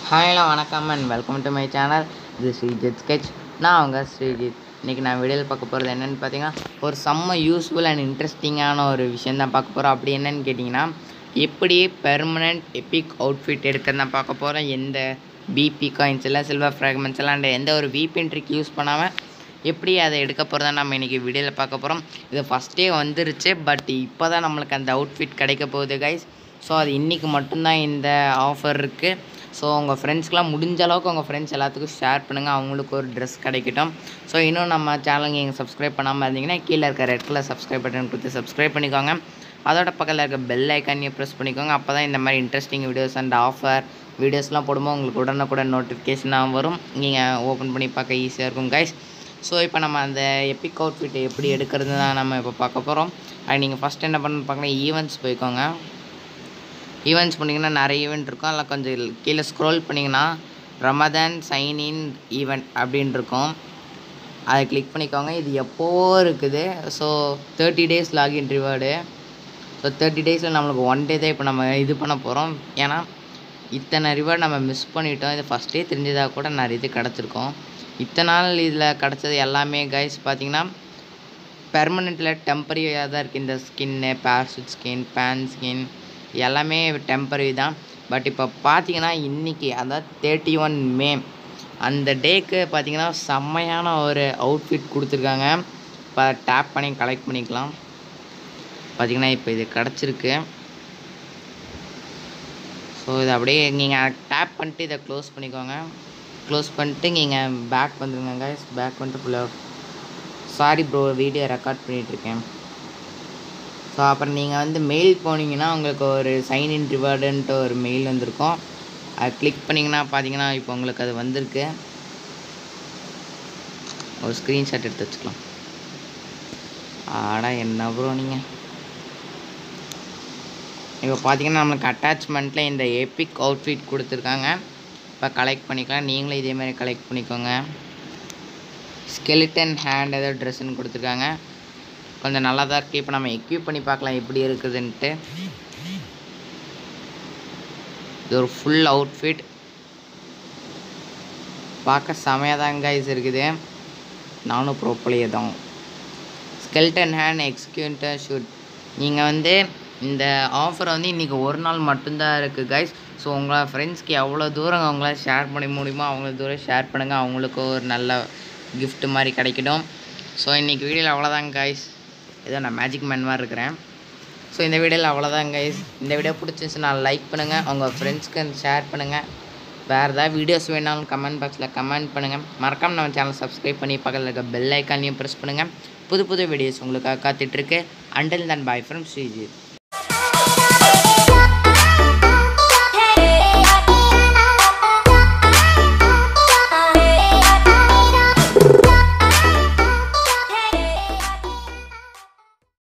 ஹாய்ல வணக்கம் and welcome to my channel இது Sreejith sketch நான் அவங்க ஸ்ரீஜித் இன்றைக்கி நான் வீடியோவில் பார்க்க போகிறது என்னென்னு பார்த்தீங்கன்னா ஒரு செம்ம யூஸ்ஃபுல் அண்ட் இன்ட்ரெஸ்டிங்கான ஒரு விஷயம் தான் பார்க்க போகிறோம் அப்படி என்னன்னு கேட்டிங்கன்னா எப்படி பெர்மனெண்ட் எபிக் அவுட்ஃபிட் எடுக்கிறது தான் பார்க்க போகிறோம் எந்த பிபி காயின்ஸ் எல்லாம் சில்வர் ஃப்ராக்மெண்ட்ஸ் எல்லாம் and எந்த ஒரு விபின் ட்ரிக் யூஸ் பண்ணாமல் எப்படி அதை எடுக்க போகிறதா நம்ம இன்றைக்கி வீடியோவில் பார்க்க போகிறோம் இது ஃபஸ்ட்டே வந்துருச்சு பட் இப்போ தான் நம்மளுக்கு அந்த அவுட்ஃபிட் கிடைக்க போகுது கைஸ் ஸோ அது இன்றைக்கி மட்டும்தான் இந்த ஆஃபர் இருக்குது ஸோ உங்கள் ஃப்ரெண்ட்ஸ்க்கெலாம் முடிஞ்ச அளவுக்கு உங்கள் ஃப்ரெண்ட்ஸ் எல்லாத்துக்கும் ஷேர் பண்ணுங்கள் அவங்களுக்கு ஒரு ட்ரெஸ் கிடைக்கட்டும் ஸோ இன்னும் நம்ம சேனலுக்கு நீங்கள் சப்ஸ்கிரைப் பண்ணாமல் இருந்தீங்கன்னா கீழே இருக்க ரெட் கலர் சப்ஸ்கிரைப் பட்டன் கொடுத்து சப்ஸ்கிரைப் பண்ணிக்கோங்க அதோட பக்கத்தில் இருக்க பெல் ஐக்கானையும் ப்ரெஸ் பண்ணிக்கோங்க அப்போ தான் இந்த மாதிரி இன்ட்ரெஸ்டிங் வீடியோஸ் அண்ட் ஆஃபர் வீடியோஸ்லாம் போடும்போது உங்களுக்கு உடனுக்குடன் நோட்டிஃபிகேஷனாக வரும் நீங்கள் ஓப்பன் பண்ணி பார்க்க ஈஸியாக இருக்கும் கைஸ் ஸோ இப்போ நம்ம அந்த எபிக் அவுட்ஃபிட் எப்படி எடுக்கிறது தான் நம்ம இப்போ பார்க்க போகிறோம் அது நீங்கள் ஃபஸ்ட் என்ன பண்ணணும் பார்க்கலாம் ஈவெண்ட்ஸ் போய்க்கோங்க ஈவெண்ட்ஸ் பண்ணிங்கன்னா நிறைய ஈவெண்ட் இருக்கும் அதில் கொஞ்சம் கீழே ஸ்க்ரோல் பண்ணிங்கன்னா ரமதான் சைன் இன் ஈவெண்ட் அப்படின்னு இருக்கும் அதை கிளிக் பண்ணிக்கோங்க இது எப்போ இருக்குது so thirty days login reward so thirty டேஸில் நம்மளுக்கு ஒன் டே தான் இப்போ நம்ம இது பண்ண போகிறோம் ஏன்னா இத்தனை ரிவார்டு நம்ம மிஸ் பண்ணிட்டோம் இது ஃபஸ்ட்டே தெரிஞ்சதாக கூட நிறைய இது கிடச்சிருக்கோம் இத்தனை நாள் இதில் கிடச்சது எல்லாமே கைஸ் பார்த்தீங்கன்னா பெர்மனெண்ட்டில் டெம்பரரியாக தான் இருக்குது இந்த ஸ்கின்னு பேர்ஷூட் ஸ்கின் பேன் ஸ்கின் எல்லாமே டெம்பரரி தான் பட் இப்போ பார்த்தீங்கன்னா இன்றைக்கி அதாவது தேர்ட்டி ஒன் மே அந்த டேக்கு பார்த்தீங்கன்னா செம்மையான ஒரு அவுட்ஃபிட் கொடுத்துருக்காங்க இப்போ டேப் பண்ணி கலெக்ட் பண்ணிக்கலாம் பார்த்தீங்கன்னா இப்போ இது கிடச்சிருக்கு ஸோ இது அப்படியே நீங்கள் டேப் பண்ணிட்டு இதை க்ளோஸ் பண்ணிக்கோங்க க்ளோஸ் பண்ணிட்டு நீங்கள் பேக் வந்துடுங்க கைஸ் பேக் வந்துட்டு ஃபுல்லாக சாரி ப்ரோ வீடியோ ரெக்கார்ட் பண்ணிகிட்ருக்கேன் ஸோ அப்புறம் நீங்கள் வந்து மெயில் போனீங்கன்னா உங்களுக்கு ஒரு சைன் இன் ரிவார்டுன்ட்டு ஒரு மெயில் வந்திருக்கும் அதை கிளிக் பண்ணிங்கன்னா பார்த்தீங்கன்னா இப்போ உங்களுக்கு அது வந்திருக்கு ஒரு ஸ்க்ரீன்ஷாட் எடுத்து வச்சுக்கலாம் ஆடா என்ன ப்ரோ நீங்கள் இப்போ பார்த்தீங்கன்னா நம்மளுக்கு அட்டாச்மெண்ட்டில் இந்த எபிக் அவுட்ஃபிட் கொடுத்துருக்காங்க இப்போ கலெக்ட் பண்ணிக்கலாம் நீங்களும் இதே மாதிரி கலெக்ட் பண்ணிக்கோங்க ஸ்கெலிட்டன் ஹேண்ட் ஏதோ ட்ரெஸ்ஸுன்னு கொடுத்துருக்காங்க கொஞ்சம் நல்லா தான் இருக்குது இப்போ நம்ம எக்யூப் பண்ணி பார்க்கலாம் எப்படி இருக்குதுன்ட்டு இது ஒரு ஃபுல் அவுட்ஃபிட் பார்க்க செமையாக தான் கைஸ் இருக்குது நானும் ப்ரோப்பலியே தான் ஸ்கெல்டன் ஹேண்ட் எக்ஸிக்யூட்டர் ஷூட் நீங்கள் வந்து இந்த ஆஃபர் வந்து இன்றைக்கி ஒரு நாள் மட்டும்தான் இருக்குது கைஸ் ஸோ உங்களை ஃப்ரெண்ட்ஸ்க்கு எவ்வளோ தூரம் அவங்களால ஷேர் பண்ண முடியுமோ அவ்வளோ தூரம் ஷேர் பண்ணுங்கள் அவங்களுக்கு ஒரு நல்ல gift மாதிரி கிடைக்கட்டும் ஸோ இன்றைக்கி வீடியோவில் அவ்வளோதான் கைஸ் ஏதோ நான் மேஜிக் மேன் மாதிரி இருக்கிறேன் ஸோ இந்த வீடியோவில் அவ்வளோதான் கைஸ் இந்த வீடியோ பிடிச்சிருந்துச்சுன்னா லைக் பண்ணுங்கள் உங்கள் ஃப்ரெண்ட்ஸ்க்கு ஷேர் பண்ணுங்கள் வேறு ஏதாவது வீடியோஸ் வேணாலும் கமெண்ட் பாக்ஸில் கமெண்ட் பண்ணுங்கள் மறக்காம நம்ம சேனல் சப்ஸ்கிரைப் பண்ணி பக்கத்தில் இருக்க பெல் ஐக்கானையும் ப்ரெஸ் பண்ணுங்கள் புது புது வீடியோஸ் உங்களுக்காக காத்துட்ருக்கு until then bye from Sreejith